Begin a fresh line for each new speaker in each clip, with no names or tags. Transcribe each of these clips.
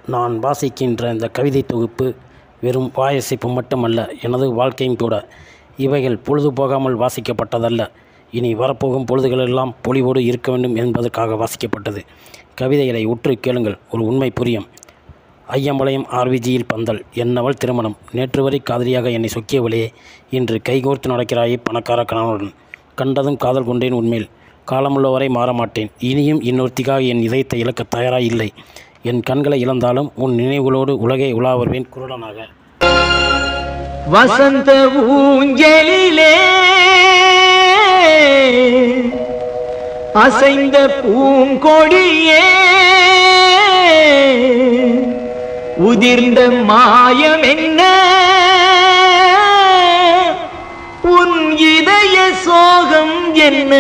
நான் வாசிக்கின்ற இந்த கவிதை தொகுப்பு வெறும் வாயசைப்பு மட்டுமல்ல எனது வாழ்க்கையும் கூட இவைகள் பொழுது போகாமல் வாசிக்கப்பட்டதல்ல இனி வரப்போகும் பொழுதுகளெல்லாம் பொலிவோடு இருக்க வேண்டும் என்பதற்காக வாசிக்கப்பட்டது கவிதைகளை உற்று கேளுங்கள் ஒரு உண்மை புரியும் ஐயம்பாளையம் ஆர்விஜியில் பந்தல் என்னவள் திருமணம் நேற்று வரை காதலியாக என்னை சொக்கியவளே இன்று கைகோர்த்து நடக்கிறாயே பணக்கார கணவனுடன் கண்டதும் காதல் கொண்டேன் உண்மையில் காலமுள்ளவரை மாறமாட்டேன் இனியும் இன்னொருத்திக்காக என் இதயத்தை இழக்க தயாராக இல்லை என் கண்களை இழந்தாலும் உன் நினைவுகளோடு உலகை உலா வருவேன் குருடனாக
வசந்த ஊஞ்சலிலே அசைந்த பூங்கொடியே உதிர்ந்த மாயம் என்ன உன் இதய சோகம் என்ன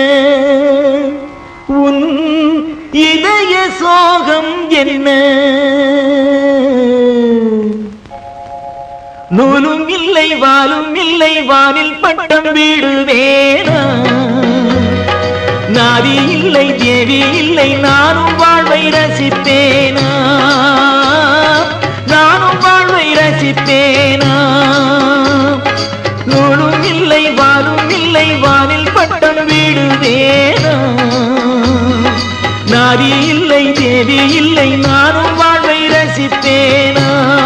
உன் இதய சோகம் என்ன நூலும் இல்லை வாலும் இல்லை வானில் பட்டம் வீடு வேணா நாதி இல்லை தேவி இல்லை நானும் வாழ்வை ரசிப்பேனா நானும் வாழ்வை ரசிப்பேனா நூலும் இல்லை வாலும் இல்லை வானில் பட்டம் வீடு வேணா நாதி இல்லை தேவி இல்லை நானும் வாழ்வை ரசிப்பேனா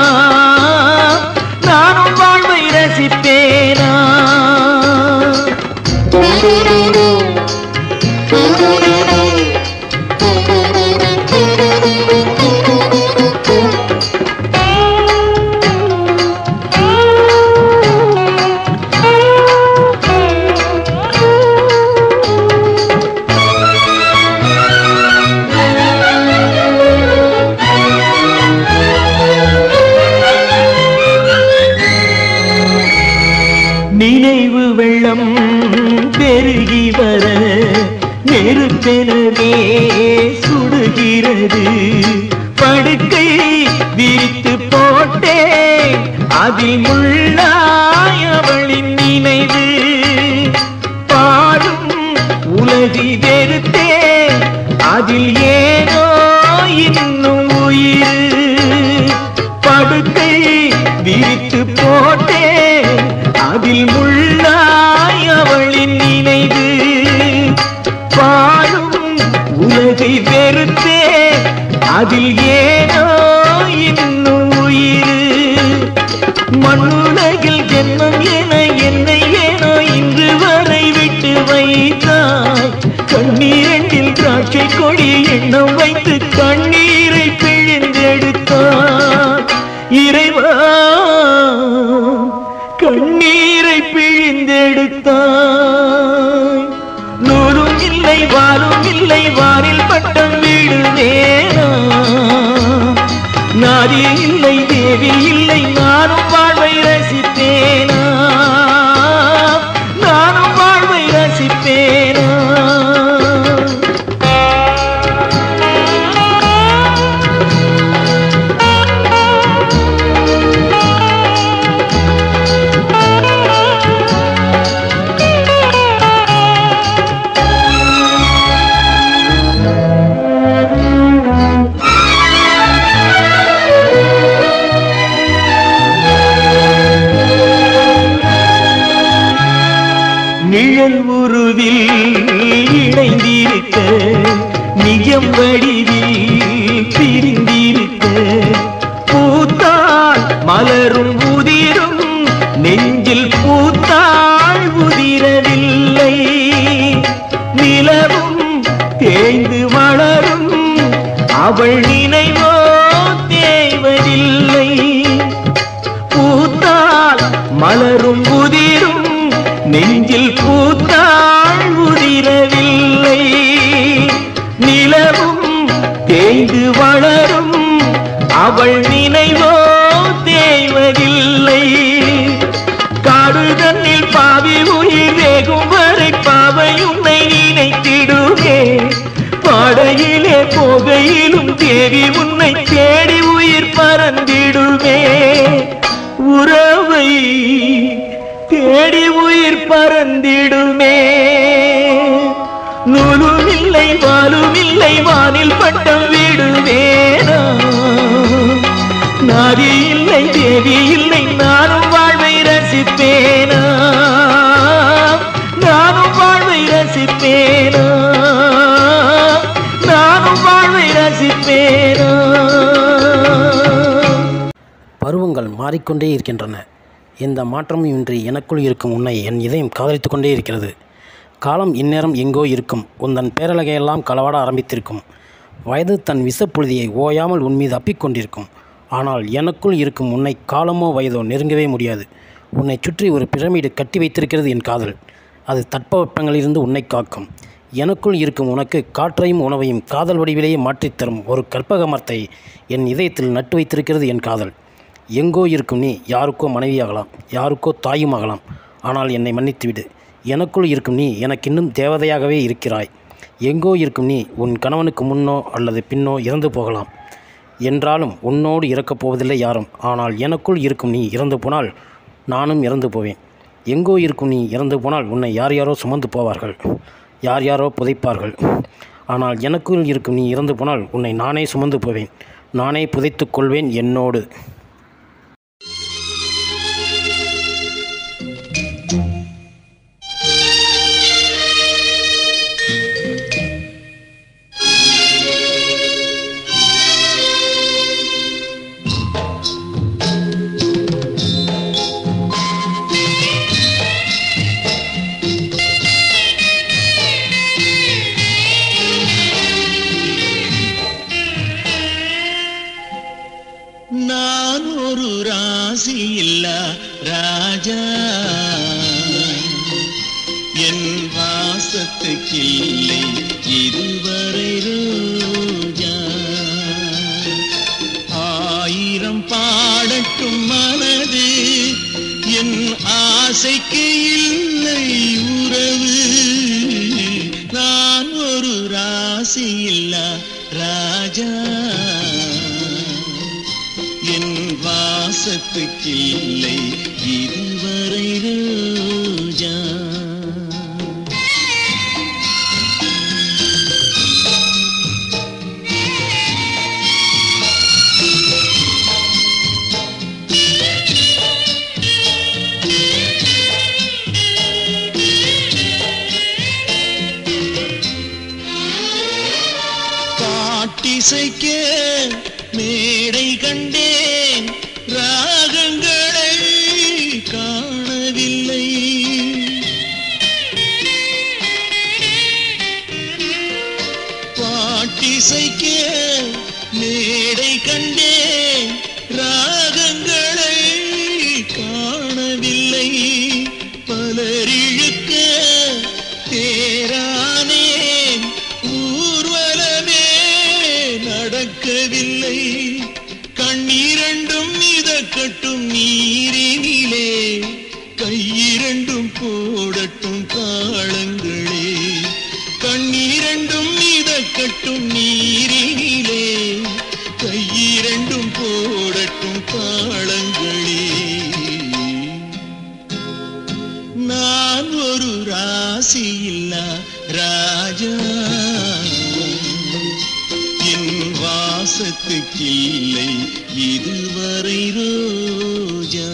நானும் வாழ்வை ரசிப்பேனா நினைவு வெள்ளம் பெருகி வர நெருப்பெனவே சுடுகிறது படுக்கை விரித்து போட்டே அதில் முள்ளாய் அவளின் நினைவு பாடும் உலகி வெறுத்தே அதில் ஏனோ இன்னும் உயிர் படுக்கை விரித்து போட்டே அதில் முள்ளாய் அவளின் நினைவு பாடும் உலகை வெறுத்தே அதில் ஏனோ இன்னும் உயிர் மண்ணுலகில் ஜென்மம் என என்னை ஏனோ இன்று வரை விட்டு வைத்தாய் கண்ணீரண்டில் திராட்சை கொடி எண்ணம் வைத்து கண்ணீரை பிழிந்தெடுத்தாய் இறைவா கண்ணீரை பிழிந்தெடுத்தாய் நூலும் இல்லை வாலும் இல்லை வாரில் பட்டம் வீடு வேணா நாதி இல்லை தேவி இல்லை நானும் வாழ்வை ரசித்தேனா நானும் வாழ்வை ரசிப்பேனா நிழல் உருவில் இணைந்திருக்க நிஜம் வடிவில் பிரிந்திருக்க பூத்தாள் மலரும் உதிரும் நெஞ்சில் பூத்தாள் உதிரவில்லை நிலவும் தேய்ந்து வளரும் அவள் நினைவோ தேய்வதில்லை பூத்தால் மலரும் உதிரும் நெஞ்சில் பூத்தாள் உதிரவில்லை நிலவும் தேய்ந்து வளரும் அவள் நினைவோ தேய்வதில்லை காடு தன்னில் பாவி உயிர் வேகும் வரை பாவை உன்னை நினைத்திடுவே பாடையிலே போகையிலும் தேவி உன்னை தேடி உயிர் பறந்திடுவே உறவை தேடி உயிர் பறந்திடுமே நூலும் இல்லை வாலும் இல்லை வானில் பட்டம் விடுவேனா நாதி இல்லை தேவி இல்லை நானும் வாழ்வை ரசிப்பேனா நானும் வாழ்வை ரசிப்பேனா நானும் வாழ்வை ரசிப்பேனா
பருவங்கள் மாறிக்கொண்டே இருக்கின்றன எந்த மாற்றமும் இன்றி எனக்குள் இருக்கும் உன்னை என் இதயம் காதலித்து கொண்டே இருக்கிறது காலம் இந்நேரம் எங்கோ இருக்கும் உந்தன் பேரழகையெல்லாம் களவாட ஆரம்பித்திருக்கும் வயது தன் விஷப்புழுதியை ஓயாமல் உன் மீது அப்பிக்கொண்டிருக்கும் ஆனால் எனக்குள் இருக்கும் உன்னை காலமோ வயதோ நெருங்கவே முடியாது உன்னை சுற்றி ஒரு பிரமிடு கட்டி வைத்திருக்கிறது என் காதல் அது தட்பவெப்பங்களிலிருந்து உன்னை காக்கும் எனக்குள் இருக்கும் உனக்கு காற்றையும் உணவையும் காதல் வடிவிலேயே மாற்றித் தரும் ஒரு கற்பக மரத்தை என் இதயத்தில் நட்டு வைத்திருக்கிறது என் காதல் எங்கோ இருக்கும் நீ யாருக்கோ மனைவியாகலாம் யாருக்கோ தாயுமாகலாம் ஆனால் என்னை மன்னித்துவிடு எனக்குள் இருக்கும் நீ எனக்கு இன்னும் தேவதையாகவே இருக்கிறாய் எங்கோ இருக்கும் நீ உன் கணவனுக்கு முன்னோ அல்லது பின்னோ இறந்து போகலாம் என்றாலும் உன்னோடு இறக்கப் போவதில்லை யாரும் ஆனால் எனக்குள் இருக்கும் நீ இறந்து போனால் நானும் இறந்து போவேன் எங்கோ இருக்கும் நீ இறந்து போனால் உன்னை யார் யாரோ சுமந்து போவார்கள் யார் யாரோ புதைப்பார்கள் ஆனால் எனக்குள் இருக்கும் நீ இறந்து போனால் உன்னை நானே சுமந்து போவேன் நானே புதைத்துக் கொள்வேன் என்னோடு
நான் ஒரு ராசி இல்ல ராஜா என் வாசத்துக்கில்லை இதுவரை ரோஜா ஆயிரம் பாடட்டும் மனது என் ஆசைக்கு இல்லை உறவு நான் ஒரு ராசி இல்ல ராஜா என் வாசத்துக்கில்லை இதுவரை ரோஜா பாட்டிசைக்க மேடை கண்டேன் ராகங்களை காணவில்லை பாட்டிசைக்க மேடை கண்டேன் ராகங்களை காணவில்லை பலரிழுக்க தேரானேன் ஊர்வலமே நடக்கவில்லை கண்ணீரண்டும் மிதக்கட்டும் நீரினிலே கையிரண்டும் போடட்டும் தாளங்களே கண்ணீரண்டும் மிதக்கட்டும் நீரினிலே கையிரண்டும் போடட்டும் தாளங்களே நான் ஒரு ராசி இல்ல ராஜா என் வாசத்துக்கில்லை இதுவரை ரோஜா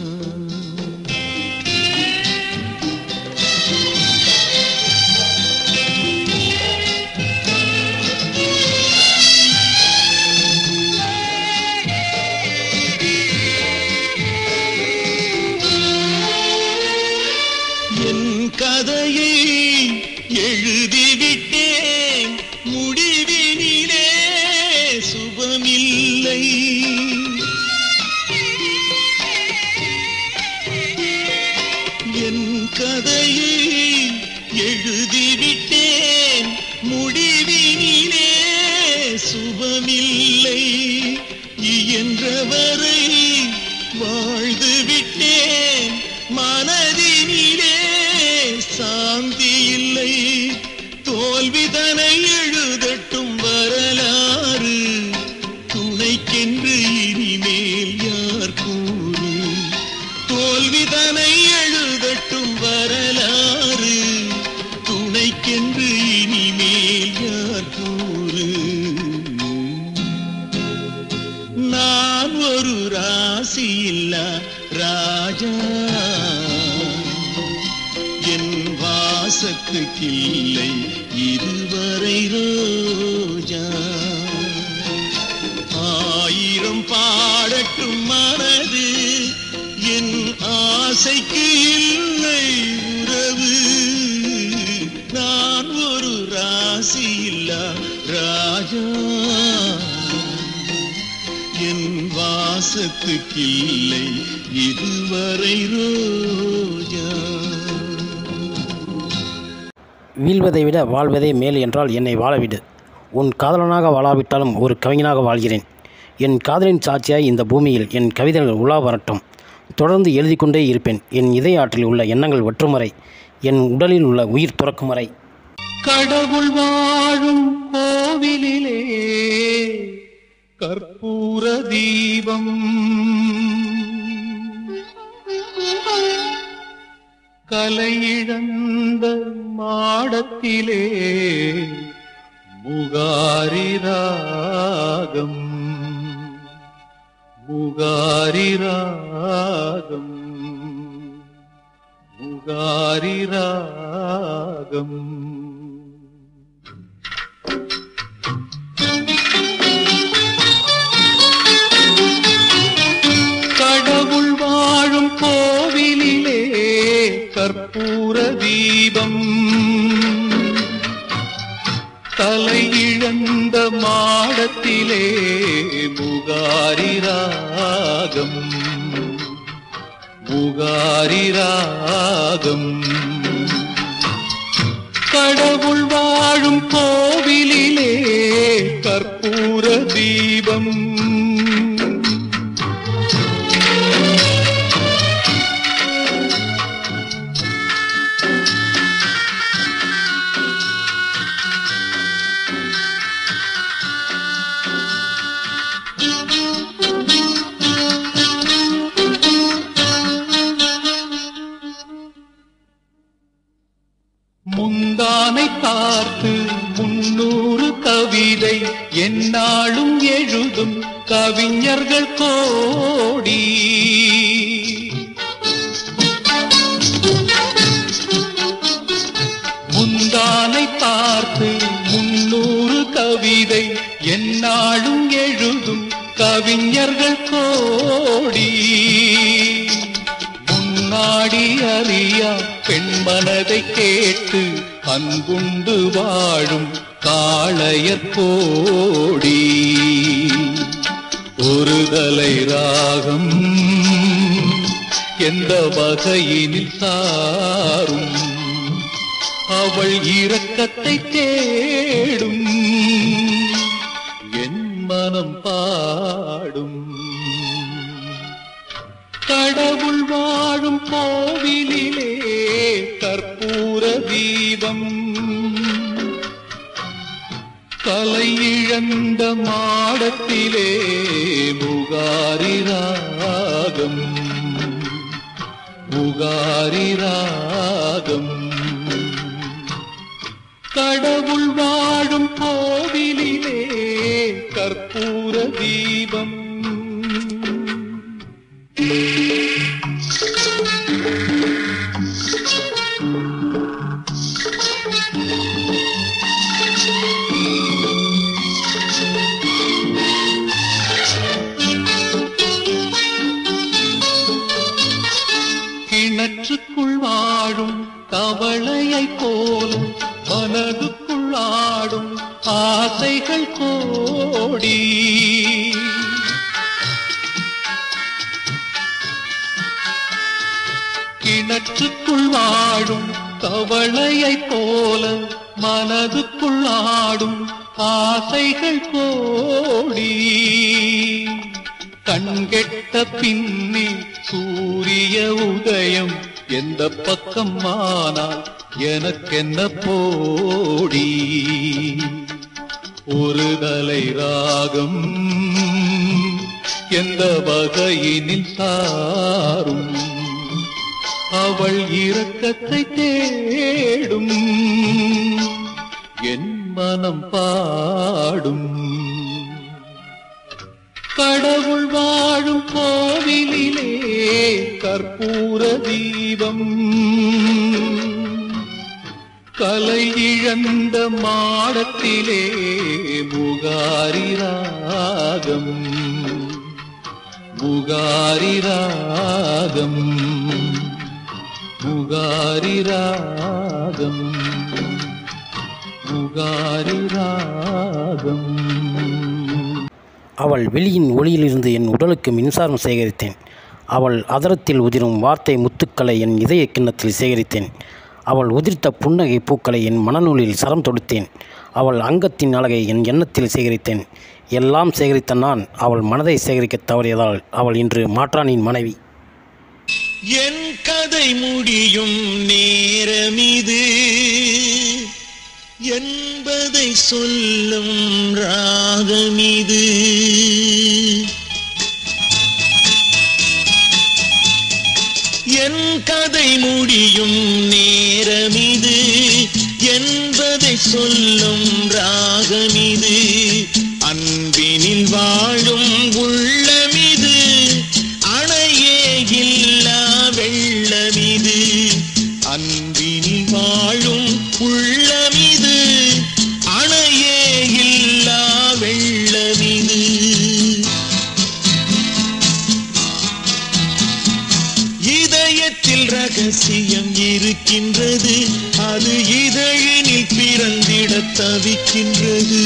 என் கதையை எழுதிவிட்டேன் முடிவினிலே சுபமில்லை என் கதையை எழுதிவிட்டேன் முடிவினிலே சுபமில்லை இயன்றவரை வாழ்ந்து விட்டேன் மனதினிலே சாந்தி இல்லை தோல்விதனை எழுதட்டும் வரலாறு துணைக்கென்று இனிமேல் யார் கூறு தோல்விதனை எழுதட்டும் வரலாறு துணைக்கென்று இனிமேல் யார் கூறு நான் ஒரு ஒரு ராசி இல்லா ராஜா என் வாசத்துக்கில்லை இதுவரை ரோஜா ஆயிரம் பாடட்டும் மனது என் ஆசைக்கு இல்லை உறவு நான் ஒரு ராசி இல்லா ராஜா என் வாசத்துக்கில்லை இதுவரை ரோஜா
வீழ்வதை விட வாழ்வதே மேல் என்றால் என்னை வாழவிடு உன் காதலனாக வாழாவிட்டாலும் ஒரு கவிஞனாக வாழ்கிறேன் என் காதலின் சாட்சியாய் இந்த பூமியில் என் கவிதைகள் உலா வரட்டும் தொடர்ந்து எழுதி கொண்டே இருப்பேன் என் இதய ஆற்றில் உள்ள எண்ணங்கள் வற்றும் வரை என் உடலில் உள்ள உயிர் துறக்கும் வரை
கடவுள் வாழும் கோவிலிலே கற்பூர தீபம் கலையிழந்த மாடத்திலே முகாரி ராகம் முகாரி ராகம் முகாரி ராகம் கடவுள் வாழும் கோவிலிலே கற்பூர தீபம் தலை இழந்த மாடத்திலே முகாரி ராகம் முகாரி ராகம் கடவுள் வாழும் கோவிலிலே கற்பூர தீபம் முந்தானை பார்த்து முன்னூறு கவிதை எந்நாளும் எழுதும் கவிஞர்கள் கோடி முந்தானை பார்த்து முன்னூறு கவிதை எந்நாளும் எழுதும் கவிஞர்கள் கோடி முன்னாடி அறியா பெண் மனதை கேட்டு அன்புண்டு வாழும் காளையர் கோடி ஒரு தலை ராகம் எந்த வகையினில் சாரும் அவள் இரக்கத்தை தேடும் என் மனம் பாடும் கடவுள் வாழும் கோவிலிலே கற்பூர தீபம் கலை இழந்த மாடத்திலே முகாரி ராகம் முகாரி ராகம் கடவுள் வாழும் கோவிலிலே கற்பூர தீபம் கிணற்றுக்குள் வாழும் கவளையை போலும் மனதுக்குள் ஆடும் ஆசைகள் கோடி கிணற்றுக்குள் வாழும் கவளையை போல மனதுக்குள் ஆடும் ஆசைகள் கோடி கண்கெட்ட பின்னே சூரிய உதயம் எந்த பக்கம் ஆனால் எனக்கென்ன போடி ஒரு தலை ராகம் எந்த வகையினில் சாரும் அவள் இரக்கத்தை தேடும் என் மனம் பாடும் கடவுள் வாழ
வாழும் கோவிலிலே கற்பூர தீபம் கலை இழந்த மாடத்திலே முகாரி ராகம் முகாரி ராகம் முகாரி ராகம் முகாரி ராகம்
அவள் வெளியின் ஒளியிலிருந்து என் உடலுக்கு மின்சாரம் சேகரித்தேன் அவள் அதரத்தில் உதிரும் வார்த்தை முத்துக்களை என் இதய கிண்ணத்தில் சேகரித்தேன் அவள் உதிர்த்த புன்னகை பூக்களை என் மனநூலில் சரம் தொடுத்தேன் அவள் அங்கத்தின் அழகை என் எண்ணத்தில் சேகரித்தேன் எல்லாம் சேகரித்த நான் அவள் மனதை சேகரிக்கத் தவறியதால் அவள் இன்று மாற்றானின் மனைவி
என் கதை முடியும் நேரமிது என்பதை சொல்லும் ராகமிது என் கதை முடியும் நேரமிது என்பதை சொல்லும் ராகமிது அன்பினில் வாழும் உள்ளமிது அணையே இல்லா வெள்ளமிது அன்பினில் வாழும் உள்ளமிது அணையே இல்லா வெள்ளமிது இதயத்தில் ரகசியம் இருக்கின்றது அது இதழினில் பிறந்திட தவிக்கின்றது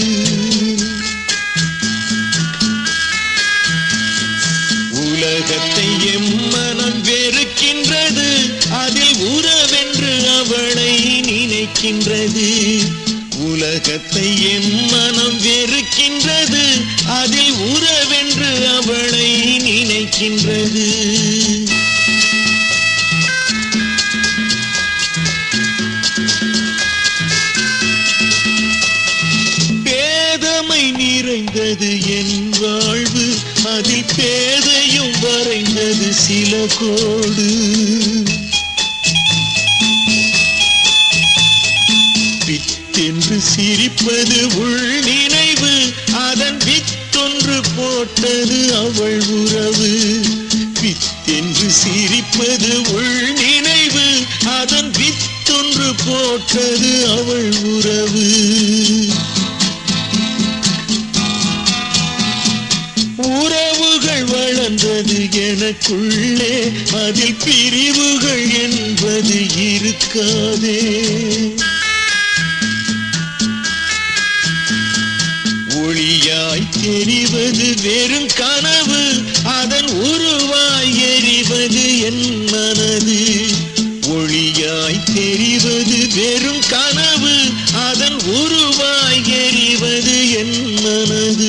உலகத்தை எம்மனம் வெறுக்கின்றது அதில் உறவென்று அவளை நினைக்கின்றது உலகத்தை எம்மனம் வெறுக்கின்றது அதில் உறவென்று அவளை நினைக்கின்றது பேதமை நிறைந்தது என் வாழ்வு அதில் பேதையும் வரைந்தது சில கோடு பித்தென்று சிரிப்பது உள் நினைவு அதன் வித்தொன்று போட்டது அவள் உறவு பித்தென்று சிரிப்பது உள் நினைவு அதன் வித்தொன்று போட்டது அவள் உறவு உறவுகள் வளர்ந்தது எனக்குள்ளே அதில் பிரிவுகள் என்பது இருக்காதே ஒளியாய் தெரிவது வெறும் கனவு அதன் உருவாய் எறிவது என் மனது ஒளியாய் தெரிவது வெறும் கனவு அதன் உருவாய் எறிவது என் மனது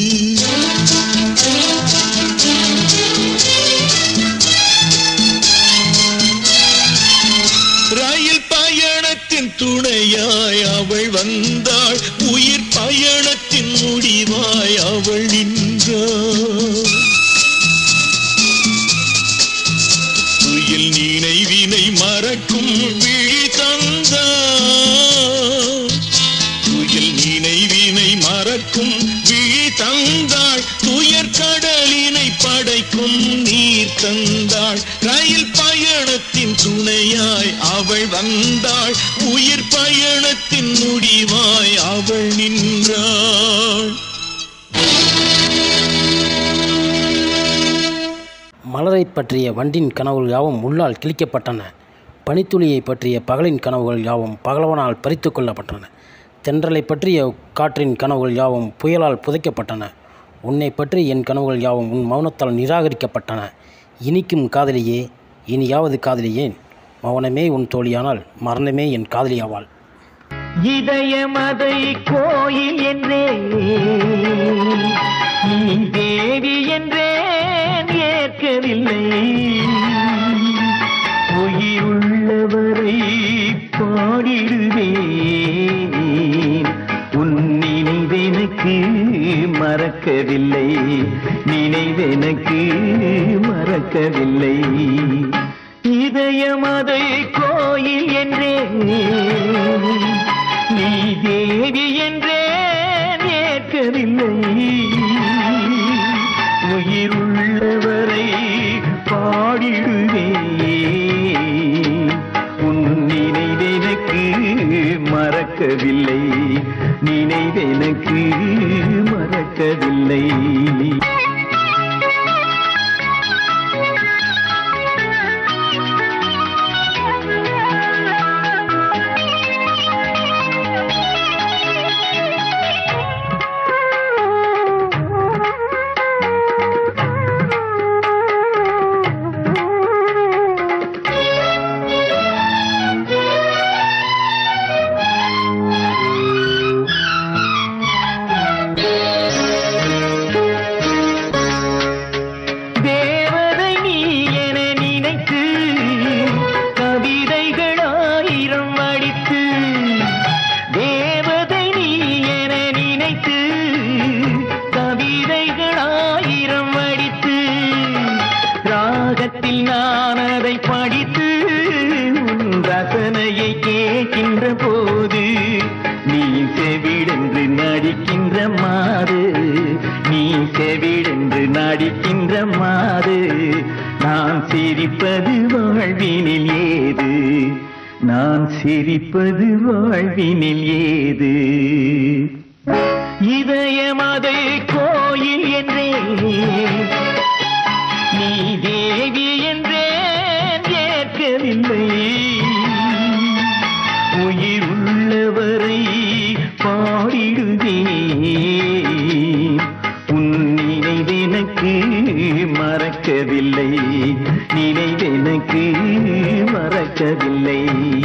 ரயில் பயணத்தின் துணையாய் அவள் வந்தாள் உயிர் பயணத்தின் முடிவாய் அவள் நின்றாள் துயில் நினைவினை மறக்கும் விழி தந்தாள் துயில் நினைவினை மறக்கும் விழி தந்தாள் துயர் கடலினை படைக்கும் நீர் தந்தாள் ரயில் பயணத்தின் துணையாய் அவள் வந்தாள் உயிர் பயணத்தின் முடிவாய் அவள் நின்றாள்
மலரைப் பற்றிய வண்டின் கனவுகள் யாவும் உள்ளால் கிழிக்கப்பட்டன பனித்துளியை பற்றிய பகலின் கனவுகள் யாவும் பகலவனால் பறித்து கொள்ளப்பட்டன தென்றலை பற்றிய காற்றின் கனவுகள் யாவும் புயலால் புதைக்கப்பட்டன உன்னை பற்றி என் கனவுகள் யாவும் உன் மௌனத்தால் நிராகரிக்கப்பட்டன இனிக்கும் காதலியே இனியாவது காதலியேன் மௌனமே உன் தோழியானால் மரணமே என் காதலியாவாள்
இதயமதை கோயில் என்றே நீ தேவி என்றேன் ஏற்கவில்லை உயிருள்ளவரை பாடிடுவேன் உன் நினைவெனக்கு மறக்கவில்லை நினைவெனக்கு மறக்கவில்லை இதயமதை கோயில் என்றே நீ தேவி என்றேன் ஏற்கவில்லை உயிர் உள்ளவரை பாடிடுவே உன் நினைவெனக்கு மறக்கவில்லை நினைவெனக்கு மறக்கவில்லை தேவதை நீ என நினைத்து கவிதைகள் ஆயிரம் அடித்து தேவதை நீ என நினைத்து கவிதைகள் ஆயிரம் அடித்து ராகத்தில் நான் அதை படித்து உன் ரசனையை கேட்கின்ற போது நீ செவிடென்று நடிக்கின்ற மாறு நீ செவிடென்று நடிக்கின்ற மாறு நான் சிரிப்பது வாழ்வினில் ஏது நான் சிரிப்பது வாழ்வினில் ஏது இதயம் அதை கோயில் என்றே நீ தேவி என்றேன் ஏற்கவில்லை உயிர் உள்ளவரை பாடிடுவே உன் நினைவெனக்கு மறக்கவில்லை நினைவெனக்கு மறக்கவில்லை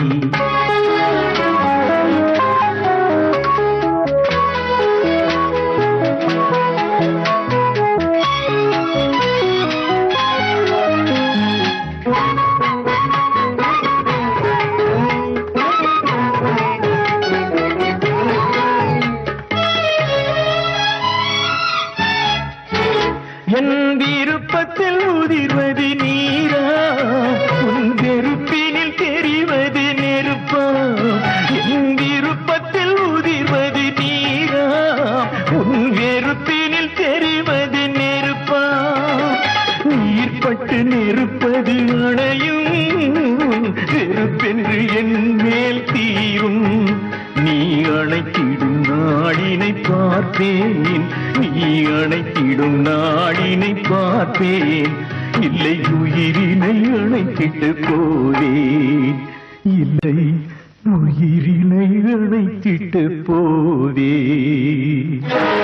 என் விருப்பத்தில் உதிர்வது நீரா உன் வெறுப்பினில் தெரிவது நெருப்பா என் விருப்பத்தில் உதிர்வது நீரா உன் வெறுப்பினில் தெரிவது நெருப்பா நீர்பட்டு நெருப்பது அணையும் வெறுப்பென்று என் மேல் தீரும் நீ அணைத்திடும் நாடினை பார்ப்பேன் நீ அணைத்திடும் நாடினை பார்ப்பேன் இல்லை உயிரினை அணைத்திட்டு போவேன் இல்லை உயிரினை அணைத்திட்டு போவேன்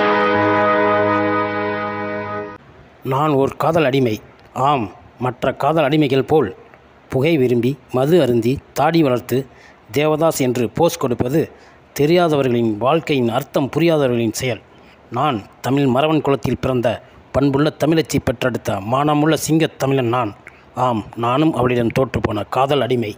நான் ஒரு காதல் அடிமை ஆம் மற்ற காதல் அடிமைகள் போல் புகை விரும்பி மது அருந்தி தாடி வளர்த்து தேவதாஸ் என்று போஸ் கொடுப்பது தெரியாதவர்களின் வாழ்க்கையின் அர்த்தம் புரியாதவர்களின் செயல் நான் தமிழ் மறவன் குலத்தில் பிறந்த பண்புள்ள தமிழச்சி பெற்றெடுத்த மானமுள்ள சிங்கத் தமிழன் நான் ஆம் நானும் அவளிடம் தோற்றுப்போன காதல் அடிமை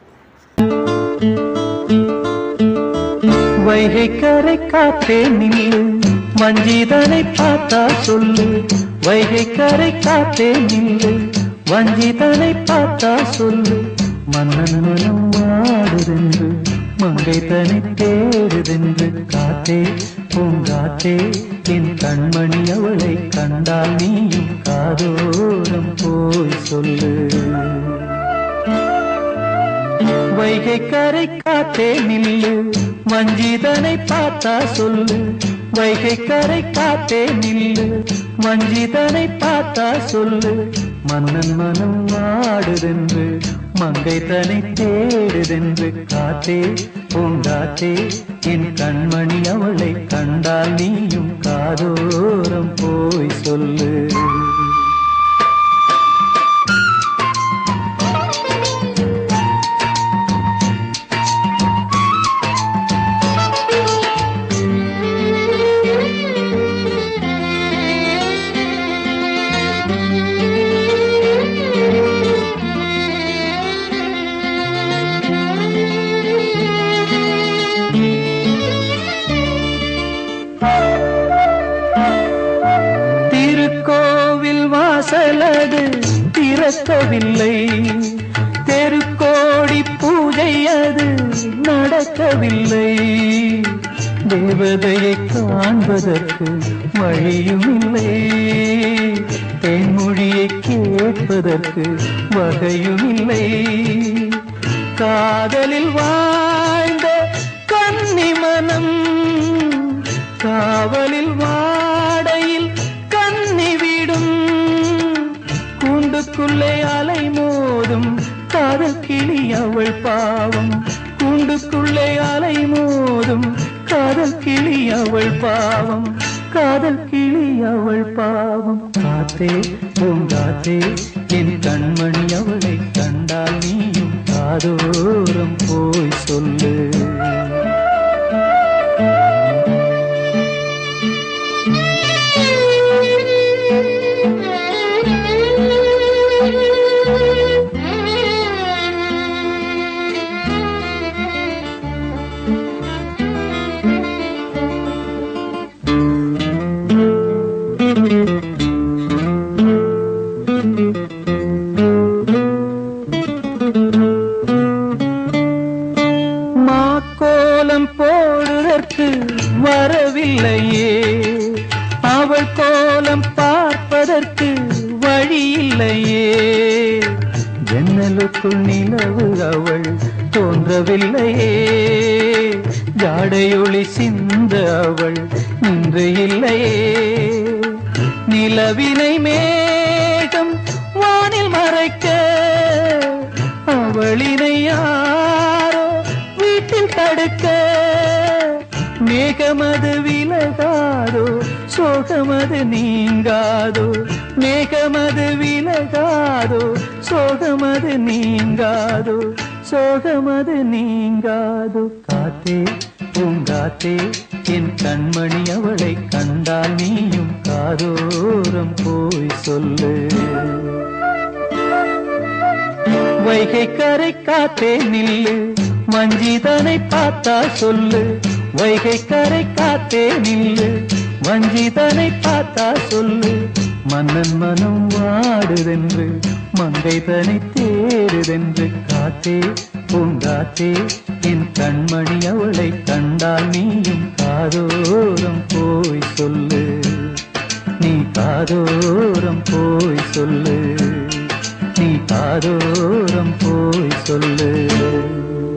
வைகை கரை காத்தே நில்லு வஞ்சிதனை பார்த்தா சொல்லு வைகை கரை காத்தே நில்லு வஞ்சிதனை பார்த்தா சொல்லு மன்னன் மனம் வாடுதென்று மங்கை தனி தேடுதென்று காத்தே பூங்காத்தே என் கண்மணி அவளை கண்டால் நீயும் காதோரம் போய் சொல்லு வைகை கரை காத்தே நில்லு வஞ்சிதனை பார்த்தா சொல்லு வைகை கரை காத்தே நில்லு வஞ்சிதனை பார்த்தா சொல்லு மன்னன் மனம் வாடுதென்று மங்கை தனை தேடுதென்று காத்தே பூங்காத்தே என் கண்மணி அவளை கண்டால் நீயும் காதோரம் போய் சொல்லு திருக்கோவில் வாசலது திறக்கவில்லை தெருக்கோடி பூஜை அது நடக்கவில்லை தேவதையை காண்பதற்கு வழியும் இல்லை
தேன்மொழியை கேட்பதற்கு வகையும் இல்லை காதலில் வாழ்ந்த கன்னி மனம் காவலில் வாடையில் கன்னி விடும் கூண்டுக்குள்ளே அலை மோதும் காதல் கிளி அவள் பாவம் கூண்டுக்குள்ளே அலை மோதும் காதல் கிளி அவள் பாவம் காதல் கிளி அவள் பாவம் காத்தே பூங்காத்தே என் கண்மணி அவளை கண்டால் நீயும் காதோரம் போய் சொல்லு மாக்கோலம் போடுதற்கு வரவில்லையே அவள் கோலம் பார்ப்பதற்கு வழி இல்லையே ஜன்னலுக்குள் நிலவு அவள் தோன்றவில்லையே ஜாடையொளி சிந்த அவள் நின்று இல்லையே நிலவினை மேகம் வானில் மறைக்க அவளினை யாரோ வீட்டில் தடுக்க மேகமது விலகாதோ சோகமது நீங்காதோ மேகமது விலகாதோ சோகமது நீங்காதோ சோகமது நீங்காதோ காத்தே பூங்காத்தே என் கண்மணி அவளை கண்டால் நீயும் காதோரம் போய் சொல்லு வைகை கரை காத்தே நில்லு வஞ்சிதனை பார்த்தா சொல்லு வைகை கரை காத்தே நில்லு வஞ்சிதனை பார்த்தா சொல்லு மன்னன் மனம் வாடுதென்று மங்கை தனை தேடுதென்று காத்தே பூங்காத்தே என் கண்மணி அவளை கண்டால் நீயும் காதோரம் போய் சொல்லு நீ காதோரம் போய் சொல்லு நீ காதோரம் போய் சொல்லு